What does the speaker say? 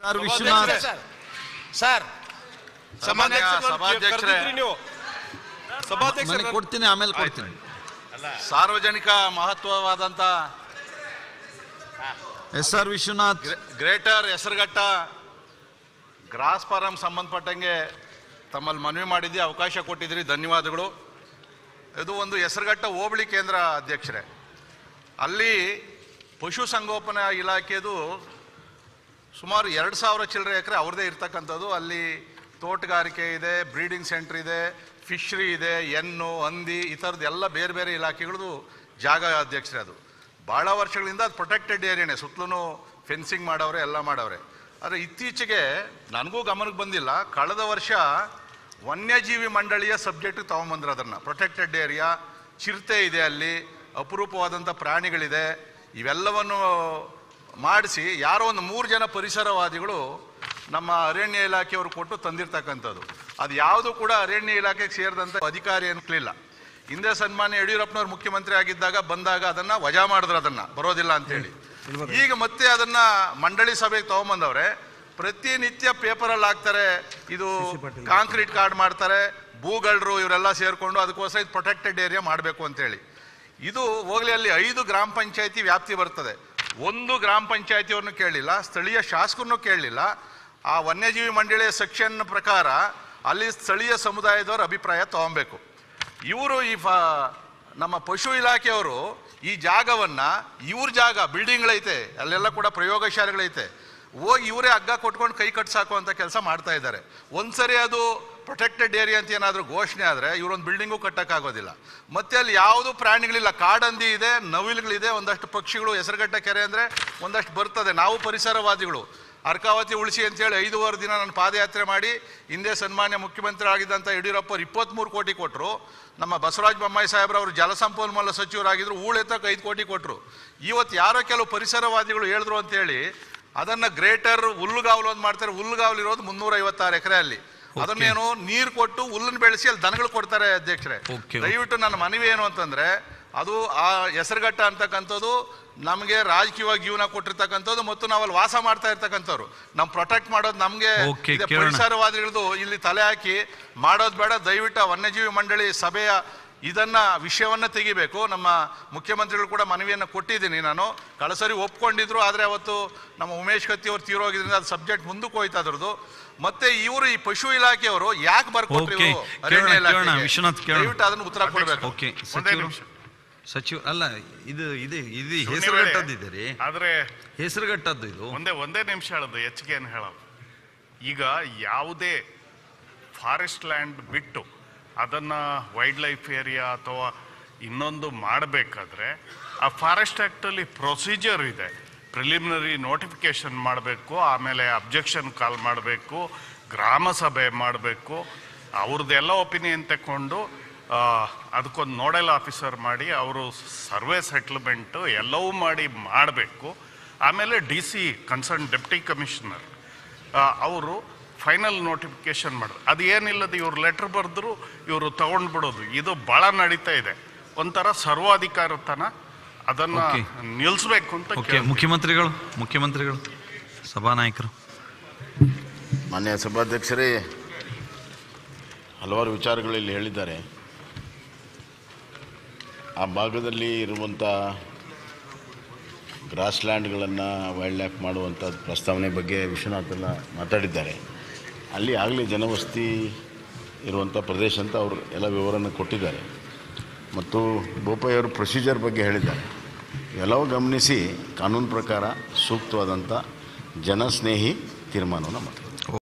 Sir Vishwanath sir sir ಸನ್ಮಾನ್ಯ ಸಭಾಧ್ಯಕ್ಷರೇ ನೀವು ನನಗೆ ಕೊಡ್ತೀನಿ ಆಮೇಲೆ ಕೊಡ್ತೀನಿ ಸಾರ್ವಜನಿಕ ಮಹತ್ವವಾದಂತ S R Vishwanath gre- greater Hesaraghatta grass farm ಸಂಬಂಧಪಟ್ಟಂಗೆ ತಮ್ಮಲ್ಲಿ ಮನವಿ ಮಾಡಿದ್ದೆ ಅವಕಾಶ ಕೊಟ್ಟಿದ್ರಿ ಧನ್ಯವಾದಗಳು ಇದು ಒಂದು ಹೆಸರುಘಟ್ಟ ಹೋಬಳಿ ಕೇಂದ್ರ ಅಧ್ಯಕ್ಷರೇ ಅಲ್ಲಿ ಪಶು ಸಂಗೋಪನಾ ಇಲಾಖೆದು ಸುಮಾರು ಎರಡು ಸಾವಿರ ಚಿಲ್ಲರೆ ಎಕರೆ ಅವ್ರದ್ದೇ ಇರ್ತಕ್ಕಂಥದ್ದು ಅಲ್ಲಿ ತೋಟಗಾರಿಕೆ ಇದೆ ಬ್ರೀಡಿಂಗ್ ಸೆಂಟರ್ ಇದೆ ಫಿಶ್ರಿ ಇದೆ ಹೆಣ್ಣು ಹಂದಿ ಈ ಥರದ್ದು ಎಲ್ಲ ಬೇರೆ ಬೇರೆ ಇಲಾಖೆಗಳದ್ದು ಜಾಗ ಅಧ್ಯಕ್ಷರೇ ಅದು ಭಾಳ ವರ್ಷಗಳಿಂದ ಅದು ಪ್ರೊಟೆಕ್ಟೆಡ್ ಏರಿಯಾನೇ ಸುತ್ತಲೂ ಫೆನ್ಸಿಂಗ್ ಮಾಡವ್ರೆ ಎಲ್ಲ ಮಾಡವ್ರೆ ಆದರೆ ಇತ್ತೀಚೆಗೆ ನನಗೂ ಗಮನಕ್ಕೆ ಬಂದಿಲ್ಲ ಕಳೆದ ವರ್ಷ ವನ್ಯಜೀವಿ ಮಂಡಳಿಯ ಸಬ್ಜೆಕ್ಟ್ ತಗೊಂಬಂದ್ರು ಅದನ್ನು ಪ್ರೊಟೆಕ್ಟೆಡ್ ಏರಿಯಾ ಚಿರತೆ ಇದೆ ಅಲ್ಲಿ ಅಪರೂಪವಾದಂಥ ಪ್ರಾಣಿಗಳಿದೆ ಇವೆಲ್ಲವನ್ನು ಮಾಡಿಸಿ ಯಾರೋ ಒಂದು ಮೂರು ಜನ ಪರಿಸರವಾದಿಗಳು ನಮ್ಮ ಅರಣ್ಯ ಇಲಾಖೆಯವರು ಕೊಟ್ಟು ತಂದಿರ್ತಕ್ಕಂಥದ್ದು ಅದು ಯಾವುದು ಕೂಡ ಅರಣ್ಯ ಇಲಾಖೆಗೆ ಸೇರಿದಂಥ ಅಧಿಕಾರಿ ಅನ್ಕಲಿಲ್ಲ ಹಿಂದೆ ಸನ್ಮಾನ್ಯ ಯಡಿಯೂರಪ್ಪನವ್ರು ಮುಖ್ಯಮಂತ್ರಿ ಆಗಿದ್ದಾಗ ಬಂದಾಗ ಅದನ್ನ ವಜಾ ಮಾಡಿದ್ರು ಅದನ್ನ ಬರೋದಿಲ್ಲ ಅಂತೇಳಿ ಈಗ ಮತ್ತೆ ಅದನ್ನ ಮಂಡಳಿ ಸಭೆಗೆ ತಗೊಂಬಂದವ್ರೆ ಪ್ರತಿನಿತ್ಯ ಪೇಪರಲ್ಲಿ ಹಾಕ್ತಾರೆ ಇದು ಕಾಂಕ್ರೀಟ್ ಕಾರ್ಡ್ ಮಾಡ್ತಾರೆ ಭೂಗಳ್ರು ಇವರೆಲ್ಲ ಸೇರ್ಕೊಂಡು ಅದಕ್ಕೋಸ್ಕರ ಇದು ಪ್ರೊಟೆಕ್ಟೆಡ್ ಏರಿಯಾ ಮಾಡಬೇಕು ಅಂತೇಳಿ ಇದು ಹೋಗ್ಲಿ ಅಲ್ಲಿ ಐದು ಗ್ರಾಮ ಪಂಚಾಯತಿ ವ್ಯಾಪ್ತಿ ಬರ್ತದೆ ಒಂದು ಗ್ರಾಮ ಪಂಚಾಯತಿಯವ್ರನ್ನು ಕೇಳಲಿಲ್ಲ ಸ್ಥಳೀಯ ಶಾಸಕರನ್ನು ಕೇಳಲಿಲ್ಲ ಆ ವನ್ಯಜೀವಿ ಮಂಡಳಿಯ ಸೆಕ್ಷನ್ ಪ್ರಕಾರ ಅಲ್ಲಿ ಸ್ಥಳೀಯ ಸಮುದಾಯದವರ ಅಭಿಪ್ರಾಯ ತಗೊಬೇಕು ಇವರು ಈ ಫ ನಮ್ಮ ಪಶು ಇಲಾಖೆಯವರು ಈ ಜಾಗವನ್ನ ಇವ್ರ ಜಾಗ ಬಿಲ್ಡಿಂಗ್ಗಳೈತೆ ಅಲ್ಲೆಲ್ಲ ಕೂಡ ಪ್ರಯೋಗಶಾಲೆಗಳೈತೆ ಹೋಗಿ ಇವರೇ ಹಗ್ಗ ಕೊಟ್ಕೊಂಡು ಕೈ ಕಟ್ಸಾಕೋ ಅಂತ ಕೆಲಸ ಮಾಡ್ತಾ ಇದ್ದಾರೆ ಒಂದ್ಸರಿ ಅದು ಪ್ರೊಟೆಕ್ಟೆಡ್ ಏರಿಯಾ ಅಂತ ಏನಾದರೂ ಘೋಷಣೆ ಆದರೆ ಇವರೊಂದು ಬಿಲ್ಡಿಂಗು ಕಟ್ಟಕ್ಕಾಗೋದಿಲ್ಲ ಮತ್ತೆ ಅಲ್ಲಿ ಯಾವುದು ಪ್ರಾಣಿಗಳಿಲ್ಲ ಕಾಡಂದಿ ಇದೆ ನವಿಲುಗಳಿದೆ ಒಂದಷ್ಟು ಪಕ್ಷಿಗಳು ಹೆಸರುಘಟ್ಟ ಕೆರೆ ಅಂದರೆ ಒಂದಷ್ಟು ಬರ್ತದೆ ನಾವು ಪರಿಸರವಾದಿಗಳು ಅರ್ಕಾವತಿ ಉಳಿಸಿ ಅಂತೇಳಿ ಐದೂವರೆ ದಿನ ನಾನು ಪಾದಯಾತ್ರೆ ಮಾಡಿ ಹಿಂದೆ ಸನ್ಮಾನ್ಯ ಮುಖ್ಯಮಂತ್ರಿ ಆಗಿದ್ದಂಥ ಯಡಿಯೂರಪ್ಪ ಅವ್ರು ಇಪ್ಪತ್ತ್ಮೂರು ಕೋಟಿ ಕೊಟ್ಟರು ನಮ್ಮ ಬಸವರಾಜ ಬೊಮ್ಮಾಯಿ ಸಾಹೇಬ್ರು ಅವರು ಜಲಸಂಪನ್ಮೂಲ ಸಚಿವರಾಗಿದ್ದರು ಊಳೆತ್ತಕ್ಕೆ ಐದು ಕೋಟಿ ಕೊಟ್ಟರು ಇವತ್ತು ಯಾರೋ ಕೆಲವು ಪರಿಸರವಾದಿಗಳು ಹೇಳಿದ್ರು ಅಂತೇಳಿ ಅದನ್ನು ಗ್ರೇಟರ್ ಹುಲ್ಲುಗಾವಲು ಅಂತ ಮಾಡ್ತಾರೆ ಹುಲ್ಲುಗಾವಲು ಇರೋದು ಮುನ್ನೂರ ಐವತ್ತಾರು ಎಕರೆ ಅಲ್ಲಿ ಅದನ್ನೇನು ನೀರು ಕೊಟ್ಟು ಹುಲ್ಲನ್ನು ಬೆಳೆಸಿ ಅಲ್ಲಿ ದನಗಳು ಕೊಡ್ತಾರೆ ಅಧ್ಯಕ್ಷರೇ Okay. ದಯವಿಟ್ಟು ನನ್ನ ಮನವಿ ಏನು ಅಂತಂದ್ರೆ ಅದು ಆ ಹೆಸರುಘಟ್ಟ ಅಂತಕ್ಕಂಥದ್ದು ನಮಗೆ ರಾಜಕೀಯವಾಗಿ ಜೀವನ ಕೊಟ್ಟಿರ್ತಕ್ಕಂಥದ್ದು ಮತ್ತು ನಾವಲ್ಲಿ ವಾಸ ಮಾಡ್ತಾ ಇರ್ತಕ್ಕಂಥವ್ರು ನಮ್ ಪ್ರೊಟೆಕ್ಟ್ ಮಾಡೋದು ನಮಗೆ Okay, ಇದೆ ಕೇಳೋಣ. ಪರಿಸರವಾದಿಗಳದು ಇಲ್ಲಿ ತಲೆ ಹಾಕಿ ಮಾಡೋದು ಬೇಡ ದಯವಿಟ್ಟು ಆ ವನ್ಯಜೀವಿ ಮಂಡಳಿ ಸಭೆಯ ಇದನ್ನ ವಿಷಯವನ್ನ ತೆಗಿಬೇಕು ನಮ್ಮ ಮುಖ್ಯಮಂತ್ರಿಗಳು ಕೂಡ ಮನವಿಯನ್ನು ಕೊಟ್ಟಿದ್ದೀನಿ ನಾನು ಕಳಸರಿ ಒಪ್ಕೊಂಡಿದ್ರು ಆದರೆ ಅವತ್ತು ನಮ್ಮ ಉಮೇಶ್ ಕತ್ತಿ ಅವರು ತೀರೋಗಿದ್ರಿಂದ ಅದು ಸಬ್ಜೆಕ್ಟ್ ಮುಂದಕ್ಕೆ ಹೋಯ್ತು ಅದ್ರದ್ದು ಮತ್ತೆ ಇವರು ಈ ಪಶು ಇಲಾಖೆಯವರು ಯಾಕೆ ಬರ್ಕೊಟ್ರಿ Okay, ಇವ್ರು ಕೇಳೋಣ, ಅರಣ್ಯ ಕೇಳೋಣ, ಇಲಾಖೆಗೆ? ವಿಶ್ವನಾಥ್ ಕೇಳೋಣ. ದಯವಿಟ್ಟು ಅದನ್ನು ಉತ್ತರ ಕೊಡಬೇಕು ಓಕೆ ಒಂದೇ ಸಚಿವರು ನಿಮಿಷ ಸಚಿವ ಅಲ್ಲ ಇದು ಇದೆ ಇದು ಸುಮ್ನೆ ಹೆಸರುಗಟ್ಟದ್ದು ಇದೆ ರೀ ಆದ್ರೆ ಹೆಸರುಗಟ್ಟದ್ದು ಇದು ಒಂದೇ ಒಂದೇ ನಿಮಿಷ ಹೇಳೋದು ಹೆಚ್ಚಿಗೆ ಏನು ಹೇಳೋದು ಈಗ ಯಾವುದೇ ಫಾರೆಸ್ಟ್ ಲ್ಯಾಂಡ್ ಬಿಟ್ಟು ಅದನ್ನ ವೈಲ್ಡ್ ಲೈಫ್ ಏರಿಯಾ ಅಥವಾ ಇನ್ನೊಂದು ಮಾಡಬೇಕಾದ್ರೆ ಆ ಫಾರೆಸ್ಟ್ ಆ್ಯಕ್ಟಲ್ಲಿ ಪ್ರೊಸೀಜರ್ ಇದೆ ಪ್ರಿಲಿಮಿನರಿ ನೋಟಿಫಿಕೇಶನ್ ಮಾಡಬೇಕು ಆಮೇಲೆ ಅಬ್ಜೆಕ್ಷನ್ ಕಾಲ್ ಮಾಡಬೇಕು ಗ್ರಾಮ ಸಭೆ ಮಾಡಬೇಕು ಅವ್ರದ್ದೆಲ್ಲ ಒಪಿನಿಯನ್ ತಗೊಂಡು ಆ, ಅದಕ್ಕೊಂದು ನೋಡಲ್ ಆಫೀಸರ್ ಮಾಡಿ ಅವರು ಸರ್ವೆ ಸೆಟ್ಲ್ಮೆಂಟು ಎಲ್ಲವೂ ಮಾಡಿ ಮಾಡಬೇಕು ಆಮೇಲೆ D C concern deputy commissioner ಅವರು ಫೈನಲ್ ನೋಟಿಫಿಕೇಶನ್ ಮಾಡೋದು ಅದು ಏನಿಲ್ಲದ ಇವ್ರು ಲೆಟ್ರ್ ಬರೆದ್ರು ಇವರು ತಗೊಂಡು ಬಿಡೋದು ಇದು ಭಾಳ ನಡೀತಾ ಇದೆ ಒಂಥರ ಸರ್ವಾಧಿಕಾರತನ ಅದನ್ನ Okay. ನಿಲ್ಲಿಸ್ಬೇಕು ಅಂತ ಓಕೆ ಕೇಳ್ತೀನಿ. ಮುಖ್ಯಮಂತ್ರಿಗಳು ಮುಖ್ಯಮಂತ್ರಿಗಳು ಸಭಾನಾಯಕರು ಮಾನ್ಯ ಸಭಾಧ್ಯಕ್ಷರೇ ಹಲವಾರು ವಿಚಾರಗಳಲ್ಲಿ ಹೇಳಿದ್ದಾರೆ ಆ ಭಾಗದಲ್ಲಿ ಇರುವಂಥ ಗ್ರಾಸ್ ಲ್ಯಾಂಡ್ಗಳನ್ನು ವೈಲ್ಡ್ ಲೈಫ್ ಮಾಡುವಂಥ ಪ್ರಸ್ತಾವನೆ ಬಗ್ಗೆ ವಿಶ್ವನಾಥ್ ಎಲ್ಲ ಮಾತಾಡಿದ್ದಾರೆ ಅಲ್ಲಿ ಆಗಲೇ ಜನವಸತಿ ಇರುವಂಥ ಪ್ರದೇಶ ಅಂತ ಅವರು ಎಲ್ಲ ವಿವರನ್ನು ಕೊಟ್ಟಿದ್ದಾರೆ ಮತ್ತು ಬೋಪಯ್ಯವರು ಪ್ರೊಸೀಜರ್ ಬಗ್ಗೆ ಹೇಳಿದ್ದಾರೆ ಎಲ್ಲವೂ ಗಮನಿಸಿ ಕಾನೂನು ಪ್ರಕಾರ ಸೂಕ್ತವಾದಂಥ ಜನಸ್ನೇಹಿ ತೀರ್ಮಾನವನ್ನು ಮಾಡ್ತಾರೆ